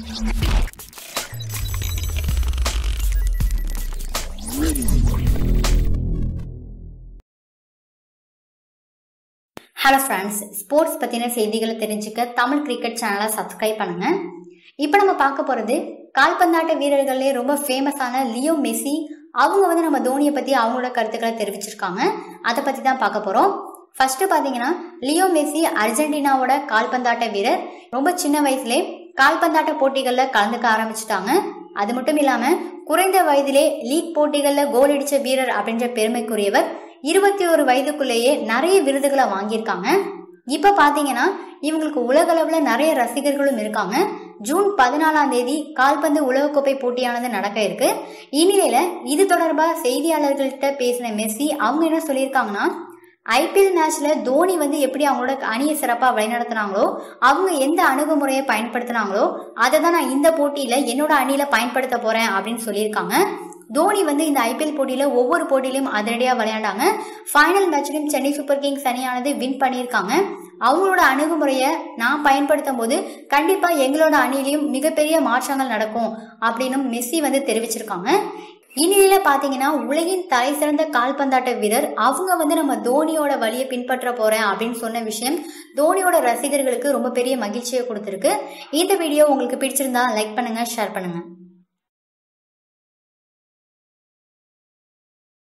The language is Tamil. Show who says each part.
Speaker 1: ஹலோ ஃப்ரெண்ட்ஸ் ஸ்போர்ட்ஸ் பற்றின செய்திகளை தெரிஞ்சுக்க தமிழ் கிரிக்கெட் சேனலை சப்ஸ்கிரைப் பண்ணுங்க இப்போ நம்ம பார்க்க போகிறது கால்பந்தாட்ட வீரர்கள்லே ரொம்ப ஃபேமஸான லியோ மெஸ்ஸி அவங்க வந்து நம்ம தோனியை பற்றி அவங்களோட கருத்துக்களை தெரிவிச்சிருக்காங்க அதை பற்றி தான் பார்க்க போகிறோம் ஃபர்ஸ்ட் பார்த்தீங்கன்னா லியோ மெஸ்ஸி அர்ஜென்டினாவோட கால்பந்தாட்ட வீரர் ரொம்ப சின்ன வயசுலே கால்பந்தாட்ட போட்டிகளில் கலந்துக்க ஆரம்பிச்சிட்டாங்க அது மட்டும் இல்லாமல் குறைந்த வயதிலே லீக் போட்டிகளில் கோல் அடித்த வீரர் அப்படின்ற பெருமைக்குரியவர் இருபத்தி ஒரு வயதுக்குள்ளேயே நிறைய விருதுகளை வாங்கியிருக்காங்க இப்ப பாத்தீங்கன்னா இவங்களுக்கு உலக அளவுல நிறைய ரசிகர்களும் இருக்காங்க ஜூன் பதினாலாம் தேதி கால்பந்து உலகக்கோப்பை போட்டியானது நடக்க இருக்கு இந்நிலையில இது தொடர்பா செய்தியாளர்கள்ட்ட பேசின மெஸ்ஸி அவங்க என்ன சொல்லியிருக்காங்கன்னா ஐபிஎல் மேட்ச்ல தோனி வந்து எப்படி அவங்களோட அணியை சிறப்பா வழிநடத்தினாங்களோ அவங்க எந்த அணுகுமுறையை பயன்படுத்தினாங்களோ அதை தான் நான் இந்த போட்டியில என்னோட அணியில பயன்படுத்த போறேன் அப்படின்னு சொல்லியிருக்காங்க தோனி வந்து இந்த ஐபிஎல் போட்டியில ஒவ்வொரு போட்டியிலும் அதிரடியாக விளையாண்டாங்க ஃபைனல் மேட்ச்லையும் சென்னை சூப்பர் கிங்ஸ் அணியானது வின் பண்ணியிருக்காங்க அவங்களோட அணுகுமுறையை நான் பயன்படுத்தும் போது கண்டிப்பா எங்களோட அணியிலையும் மிகப்பெரிய மாற்றங்கள் நடக்கும் அப்படின்னு மெஸ்ஸி வந்து தெரிவிச்சிருக்காங்க இந்நிலையில பாத்தீங்கன்னா உலகின் தலை சிறந்த கால்பந்தாட்ட வீரர் அவங்க வந்து நம்ம தோனியோட வழியை பின்பற்ற போறேன் அப்படின்னு சொன்ன விஷயம் தோனியோட ரசிகர்களுக்கு ரொம்ப பெரிய மகிழ்ச்சியை கொடுத்துருக்கு இந்த வீடியோ உங்களுக்கு பிடிச்சிருந்தா லைக் பண்ணுங்க ஷேர் பண்ணுங்க